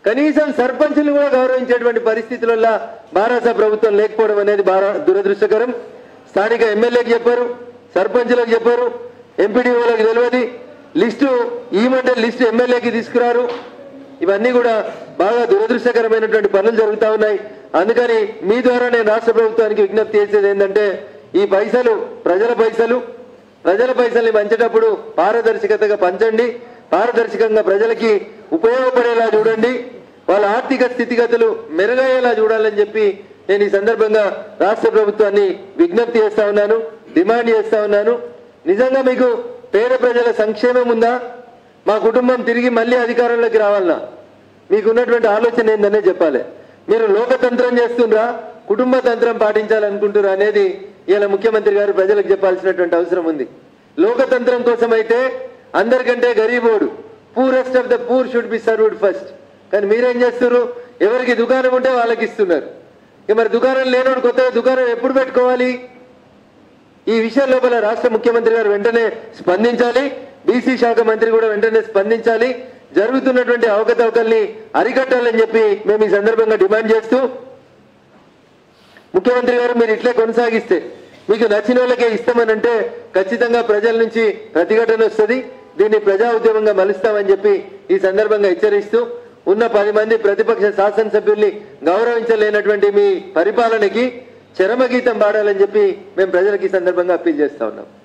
కనీసం సర్పంచులు కూడా గౌరవించేటువంటి పరిస్థితులలో బారాస ప్రభుత్వం లేకపోవడం అనేది బాగా దురదృష్టకరం స్థానిక ఎమ్మెల్యేకి చెప్పారు సర్పంచులకు చెప్పారు ఎంపీడీఓలకు తెలియదు లిస్టు ఈమంటే లిస్టు ఎమ్మెల్యేకి తీసుకురారు ఇవన్నీ కూడా బాగా దురదృష్టకరమైనటువంటి పనులు జరుగుతా ఉన్నాయి అందుకని మీ ద్వారా నేను రాష్ట్ర ప్రభుత్వానికి విజ్ఞప్తి చేసేది ఏంటంటే ఈ పైసలు ప్రజల పైసలు ప్రజల పైసల్ని పంచేటప్పుడు పారదర్శకతగా పంచండి పారదర్శకంగా ప్రజలకి ఉపయోగపడేలా చూడండి వాళ్ళ ఆర్థిక స్థితిగతులు మెరుగయ్యేలా చూడాలని చెప్పి నేను ఈ సందర్భంగా రాష్ట్ర ప్రభుత్వాన్ని విజ్ఞప్తి చేస్తా ఉన్నాను డిమాండ్ చేస్తా ఉన్నాను నిజంగా మీకు పేద ప్రజల సంక్షేమం ఉందా మా కుటుంబం తిరిగి మళ్ళీ అధికారంలోకి రావాలన్నా మీకున్నటువంటి ఆలోచన ఏందనే చెప్పాలి మీరు లోకతంత్రం చేస్తుండ్రా కుటుంబ తంత్రం పాటించాలనుకుంటురా అనేది ఇలా ముఖ్యమంత్రి గారు ప్రజలకు చెప్పాల్సినటువంటి అవసరం ఉంది లోకతంత్రం కోసం అయితే అందరికంటే గరీబోడు poorest of the poor should be served first కానీ మీరేం చేస్తున్నారు ఎవరికి దుకాణం ఉంటే వాళ్ళకి ఇస్తున్నారు ఇక మరి దుకాణం లేనోడు కొత్తగా దుకాణం ఎప్పుడు పెట్టుకోవాలి ఈ విషయం లోపల రాష్ట్ర ముఖ్యమంత్రి గారు వెంటనే స్పందించాలి బీసీ శాఖ మంత్రి కూడా వెంటనే స్పందించాలి జరుగుతున్నటువంటి అవకతవకల్ని అరికట్టాలని చెప్పి మేము ఈ సందర్భంగా డిమాండ్ చేస్తూ ముఖ్యమంత్రి గారు మీరు ఇట్లే కొనసాగిస్తే మీకు నచ్చిన వాళ్ళకే ఇస్తామని అంటే ఖచ్చితంగా ప్రజల నుంచి ప్రతిఘటన వస్తుంది దీన్ని ప్రజా ఉద్యమంగా మలుస్తామని చెప్పి ఈ సందర్భంగా హెచ్చరిస్తూ ఉన్న పది మంది ప్రతిపక్ష శాసనసభ్యుల్ని గౌరవించలేనటువంటి మీ పరిపాలనకి చరమగీతం పాడాలని చెప్పి మేము ప్రజలకు ఈ సందర్భంగా అప్పీల్ చేస్తా ఉన్నాం